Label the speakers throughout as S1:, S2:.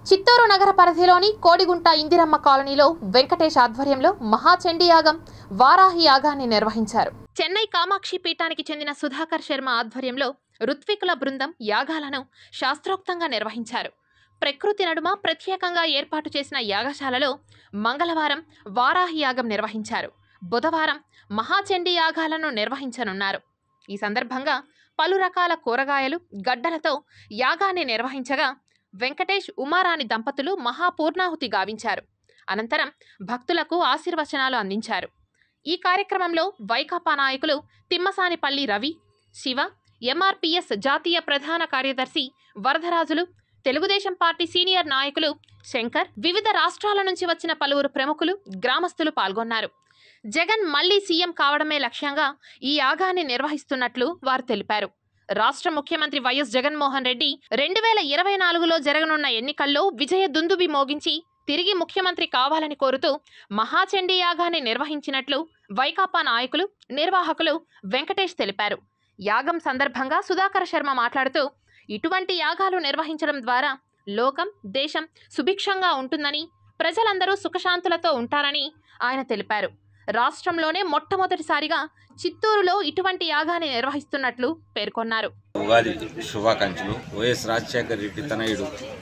S1: చిత్తూరు నగర పరిధిలోని కోడిగుంట ఇందిరమ్మ కాలనీలో వెంకటేష్ ఆధ్వర్యంలో మహాచండీ యాగం వారాహి యాగాన్ని నిర్వహించారు చెన్నై కామాక్షి పీఠానికి చెందిన సుధాకర్ శర్మ ఆధ్వర్యంలో ఋత్వికుల బృందం యాగాలను శాస్త్రోక్తంగా నిర్వహించారు ప్రకృతి నడుమ ప్రత్యేకంగా ఏర్పాటు చేసిన యాగశాలలో మంగళవారం వారాహి యాగం నిర్వహించారు బుధవారం మహాచండీ యాగాలను నిర్వహించనున్నారు ఈ సందర్భంగా పలు రకాల కూరగాయలు గడ్డలతో యాగాన్ని నిర్వహించగా వెంకటేష్ ఉమారాణి దంపతులు మహాపూర్ణాహుతి గావించారు అనంతరం భక్తులకు ఆశీర్వచనాలు అందించారు ఈ కార్యక్రమంలో వైకాపా నాయకులు తిమ్మసానిపల్లి రవి శివ ఎంఆర్పిఎస్ జాతీయ ప్రధాన కార్యదర్శి వరదరాజులు తెలుగుదేశం పార్టీ సీనియర్ నాయకులు శంకర్ వివిధ రాష్ట్రాల నుంచి వచ్చిన పలువురు ప్రముఖులు గ్రామస్తులు పాల్గొన్నారు జగన్ మళ్లీ సీఎం కావడమే లక్ష్యంగా ఈ యాగాన్ని నిర్వహిస్తున్నట్లు వారు తెలిపారు రాష్ట్ర ముఖ్యమంత్రి వైఎస్ జగన్మోహన్ రెడ్డి రెండు వేల ఇరవై నాలుగులో జరగనున్న ఎన్నికల్లో విజయ దుందుబి మోగించి తిరిగి ముఖ్యమంత్రి కావాలని కోరుతూ మహాచండీ యాగాన్ని నిర్వహించినట్లు వైకాపా నాయకులు నిర్వాహకులు వెంకటేష్ తెలిపారు యాగం సందర్భంగా సుధాకర్ శర్మ మాట్లాడుతూ ఇటువంటి యాగాలు నిర్వహించడం ద్వారా లోకం దేశం సుభిక్షంగా ఉంటుందని ప్రజలందరూ సుఖశాంతులతో ఉంటారని ఆయన తెలిపారు రాష్ట్రంలోనే మొట్టమొదటిసారిగా చిత్తూరులో ఇటువంటి యాగాన్ని నిర్వహిస్తున్నట్లు పేర్కొన్నారు
S2: ఉగాది శుభాకాంక్షలు వైఎస్ రాజశేఖర్ రెడ్డి తనయుడు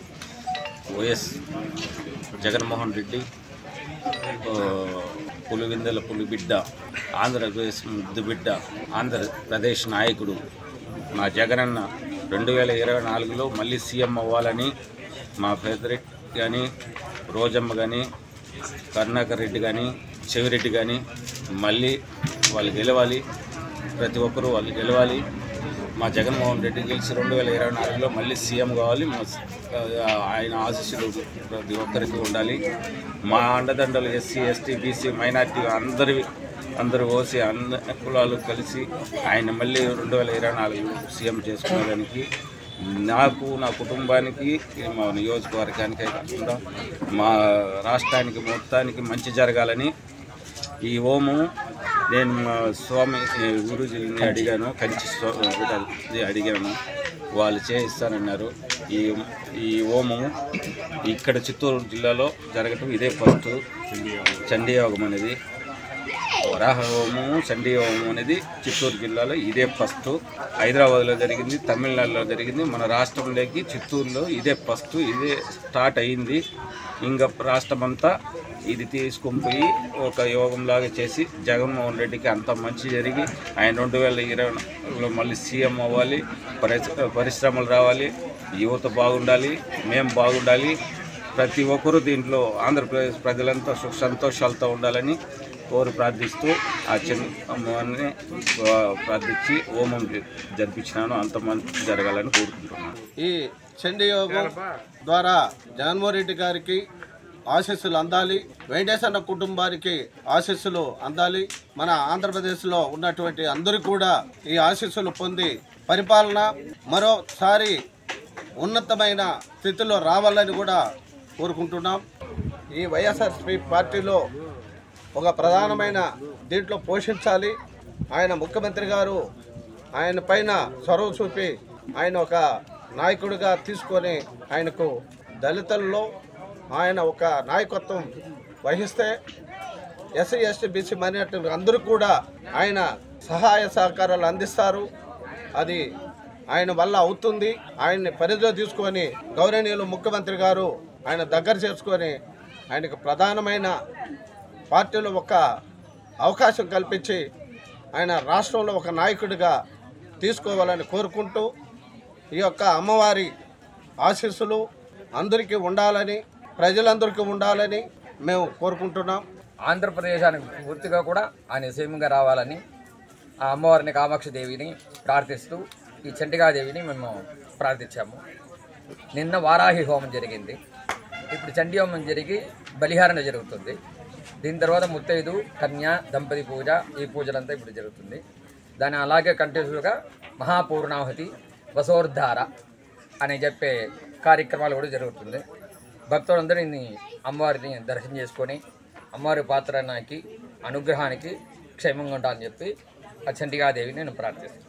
S2: వైఎస్ జగన్మోహన్ రెడ్డి ఆ, పులివిందల పులిబిడ్డ ఆంధ్రప్రదేశ్ ముద్దు బిడ్డ ఆంధ్రప్రదేశ్ నాయకుడు మా జగనన్న రెండు వేల ఇరవై నాలుగులో మళ్ళీ సీఎం అవ్వాలని మా ఫేదరెట్ కానీ రోజమ్మ కానీ కరుణాకర్ రెడ్డి కానీ చెవిరెడ్డి కానీ మళ్ళీ వాళ్ళు గెలవాలి ప్రతి ఒక్కరూ వాళ్ళు గెలవాలి మా జగన్మోహన్ రెడ్డి గెలిచి రెండు వేల ఇరవై నాలుగులో మళ్ళీ సీఎం కావాలి మా స- ఆ, ఆయన ఆశీస్సులు ప్రతి ఒక్కరికి ఉండాలి మా అండదండలు ఎస్సీ ఎస్టీ బీసీ మైనార్టీ అందరి అందరూ ఓసి అన్ని కులాలు కలిసి ఆయన మళ్ళీ రెండు వేల ఇరవై నాలుగు సీఎం చేసుకునేదానికి నాకు నా కుటుంబానికి మా నియోజకవర్గానికే కాకుండా మా రాష్ట్రానికి మొత్తానికి మంచి జరగాలని ఈ ఓము నేను మా స్వామి ఏ, గురూజీని అడిగాను కంచి స్వామి అడిగాను వాళ్ళు చేయిస్తానన్నారు ఈ ఈ ఓము ఇక్కడ చిత్తూరు జిల్లాలో జరగటం ఇదే ఫస్ట్ చండీయోగం అనేది వరాహ హోమము చండీ హోమం అనేది చిత్తూరు జిల్లాలో ఇదే ఫస్ట్ హైదరాబాద్లో జరిగింది తమిళనాడులో జరిగింది మన రాష్ట్రంలోకి చిత్తూరులో ఇదే ఫస్ట్ ఇదే స్టార్ట్ అయింది ఇంకా రాష్ట్రం అంతా ఇది తీసుకొని పోయి ఒక యోగంలాగా చేసి జగన్మోహన్ రెడ్డికి అంత మంచి జరిగి ఆయన రెండు వేల ఇరవైలో మళ్ళీ సీఎం అవ్వాలి పరిశ పరిశ్రమలు రావాలి యువత బాగుండాలి మేము బాగుండాలి ప్రతి ఒక్కరూ దీంట్లో ఆంధ్రప్రదేశ్ ప్రజలంతా సుఖ సంతోషాలతో ఉండాలని కోరి ప్రార్థిస్తూ ఆ చిన్న అమ్మవారిని ఆ, ప్రార్థించి హోమం జ- జరిపించినాను అంత మంచి జరగాలని కోరుకుంటున్నాను
S3: ఈ చండీ యోగం ద్వారా జగన్మోహన్ రెడ్డి గారికి ఆశీస్సులు అందాలి వెంకటేశ్వర కుటుంబానికి ఆశీస్సులు అందాలి మన ఆంధ్రప్రదేశ్లో ఉన్నటువంటి అందరూ కూడా ఈ ఆశీస్సులు పొంది పరిపాలన మరోసారి ఉన్నతమైన స్థితిలో రావాలని కూడా కోరుకుంటున్నాం ఈ వైఎస్ఆర్సీపీ పార్టీలో ఒక ప్రధానమైన దీంట్లో పోషించాలి ఆయన ముఖ్యమంత్రి గారు ఆయన పైన చొరవ చూపి ఆయన ఒక నాయకుడిగా తీసుకొని ఆయనకు దళితుల్లో ఆయన ఒక నాయకత్వం వహిస్తే ఎస్సీ ఎస్టీ బీసీ మైనార్టీ అందరూ కూడా ఆయన సహాయ సహకారాలు అందిస్తారు అది ఆయన వల్ల అవుతుంది ఆయన్ని పరిధిలో తీసుకొని గౌరవనీయులు ముఖ్యమంత్రి గారు ఆయన దగ్గర చేసుకొని ఆయనకు ప్రధానమైన పార్టీలో ఒక అవకాశం కల్పించి ఆయన రాష్ట్రంలో ఒక నాయకుడిగా తీసుకోవాలని కోరుకుంటూ ఈ యొక్క అమ్మవారి ఆశీస్సులు అందరికీ ఉండాలని ప్రజలందరికీ ఉండాలని మేము కోరుకుంటున్నాం
S4: ఆంధ్రప్రదేశానికి పూర్తిగా కూడా ఆయన సీఎంగా రావాలని ఆ అమ్మవారిని కామాక్షి దేవిని ప్రార్థిస్తూ ఈ చండికాదేవిని మేము ప్రార్థించాము నిన్న వారాహి హోమం జరిగింది ఇప్పుడు చండీ హోమం జరిగి బలిహారణ జరుగుతుంది దీని తర్వాత ముత్తైదు కన్య దంపతి పూజ ఈ పూజలంతా ఇప్పుడు జరుగుతుంది దాని అలాగే కంటిన్యూగా మహాపూర్ణాహుతి వసోర్ధార అని చెప్పే కార్యక్రమాలు కూడా జరుగుతుంది భక్తులందరూ ఇన్ని అమ్మవారిని దర్శనం చేసుకొని అమ్మవారి పాత్రకి అనుగ్రహానికి క్షేమంగా ఉంటాలని చెప్పి ఆ చండికాదేవిని నేను ప్రార్థిస్తాను